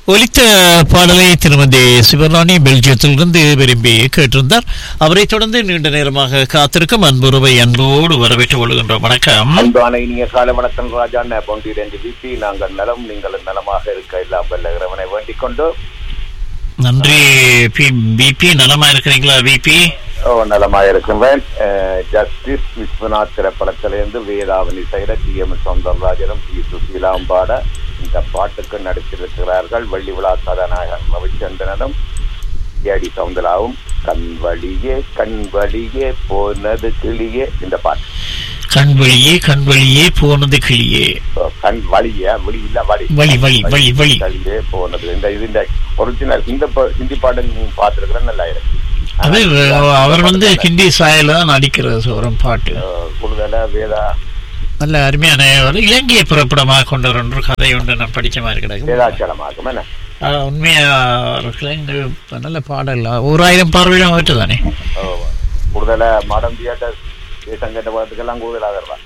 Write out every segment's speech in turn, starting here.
ஒலித்த பாடலை திருமதி சிவராணி பெல்ஜியத்திலிருந்து விரும்பி கேட்டிருந்தார் அவரை தொடர்ந்து நீண்ட நேரமாக காத்திருக்கும் அன்புறவை அன்போடு வரவேற்றுக் கொள்கின்றோம் வணக்கம் அன்பான இனிய கால வணக்கம் ராஜா பொண்டி ரெண்டு விபி நாங்கள் நலம் நீங்கள் நலமாக இருக்க எல்லாம் வல்ல இறைவனை வேண்டிக் கொண்டு நன்றி பிபி நலமா இருக்கிறீங்களா பிபி ஓ, நலமாக இருக்கின்றேன் அஹ், ஜஸ்டிஸ் விஸ்வநாத் திரைப்படத்திலிருந்து வேதாவணி செய்த டி எம் சௌந்தரராஜனும் டி சுசீலாம் பாட இந்த பாட்டுக்கு நடித்திருக்கிறார்கள் வெள்ளி விழா கதாநாயகன் ரவிச்சந்திரனும் ஏடி சவுந்தராவும் கண் வழியே கண் வழியே போனது கிளியே இந்த பாட்டு கண் வழியே கண் வழியே போனது கிளியே ஓ, கண் வழியே வழி இல்ல வழி வழி வழி வழி வழி கல்வியே போனது இந்த இது இந்த ஒரிஜினல் இந்த ப- ஹிந்தி பாட்டு நீ பார்த்துருக்கிறேன் நல்லா இருக்கு அது அவர் வந்து ஹிந்தி சாயல தான் நடிக்கிறது சோரம் பாட்டு அஹ், கூடுதலா வேதா நல்ல அருமையான ஒரு இலங்கையை புறப்படமாக கொண்ட ஒரு கதை ஒன்று நான் படிச்ச மாதிரி கிடக்கு வேதாச்சலமாகும் என்ன ஆஹ் உண்மையா இருக்குல்ல, இந்த நல்ல பாடல் ஓராயிரம் பார்வையிலும் அவற்று தானே ஓ, கூடுதலா மாடம் தியேட்டர் சங்கட்ட படத்துக்கெல்லாம் கூடுதலாக இருப்பான்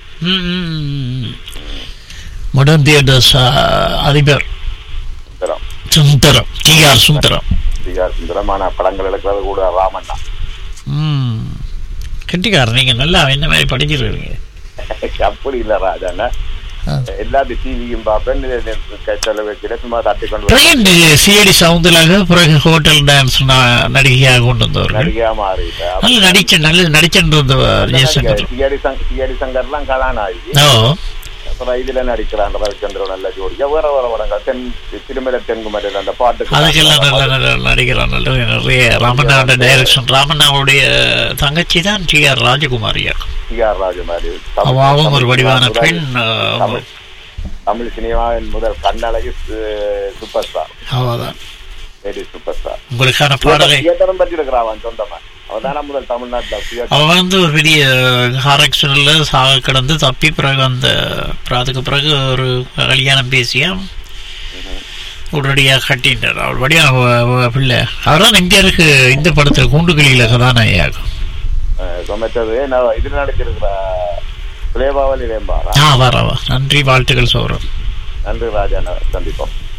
மாடர்ன் தியேட்டர்ஸ் அதிபர் Sundaram Sundaram T R Sundaram CR சுந்தரமான படங்கள் எடுக்கிறது கூட ராமண்ணா ம் கெட்டிக்காரர் நீங்க நல்லா என்ன மாதிரி படிச்சிருக்கீங்க அப்படி இல்ல ராஜாண்ணா ஆ. எல்லாத்தையும் டிவியும் பார்ப்பேன் கைத்தல வச்சுட்டு சும்மா தட்டி கொண்டு வந்து பிறகு சிஐடி சவுந்தலாக பிறகு ஹோட்டல் டான்ஸ் நடிகையாக கொண்டு வந்தவர்கள் நடிகையா மாறிட்டேன் நல்ல நடிச்ச நல்ல நடிச்சுட்டு வந்தவர் ஜெயசங்கர் சிஆடி சங் சிஆடி சங்கர்லாம் கலாநாயகி ஓ அப்புறம் இதுல நடிக்கிறான் ரவிச்சந்திரன் நல்ல ஜோடியா வேற வேற படங்கள் தென் திருமல தென்குமரில் அந்த பாட்டுக்கு அதுக்கெல்லாம் நல்ல நல்ல நடிகர் நல்ல நிறைய ராமண்ணாவோட டைரக்ஷன் ராமண்ணாவுடைய தங்கச்சி தான் டி ஆர் ராஜகுமாரியா டிஆர் ராஜமாரி அவாவும் ஒரு வடிவான பெண் ஆஹ், தமிழ் தமிழ் சினிமாவின் முதல் கண்ணழகி சு- சூப்பர் ஸ்டார் அவதான் லேடி சூப்பர் ஸ்டார் உங்களுக்கான பாடலை தியேட்டரும் பற்றி இருக்கிறான் அவன் சொந்தமா அவன் தானே முதல் தமிழ்நாட்டுல தியேட்டர் அவன் வந்து ஒரு பெரிய ஹாரக்ஷன்ல சாக கிடந்து தப்பி பிறகு அந்த அப்புறம் அதுக்கு பிறகு ஒரு கல்யாணம் பேசியா உடனடியாக கட்டின்றார் அவள் வழியா பிள்ளை அவர்தான் இந்தியாவுக்கு இந்த படத்தில் கூண்டுகளில கதாநாயகம் சொன்னது நான் இதுல நடிச்சிருக்கிற பிளேபாவல் இளையம்பாரா ஆ வரவா நன்றி வாழ்த்துக்கள் சௌரம் நன்றி ராஜா சந்திப்போம்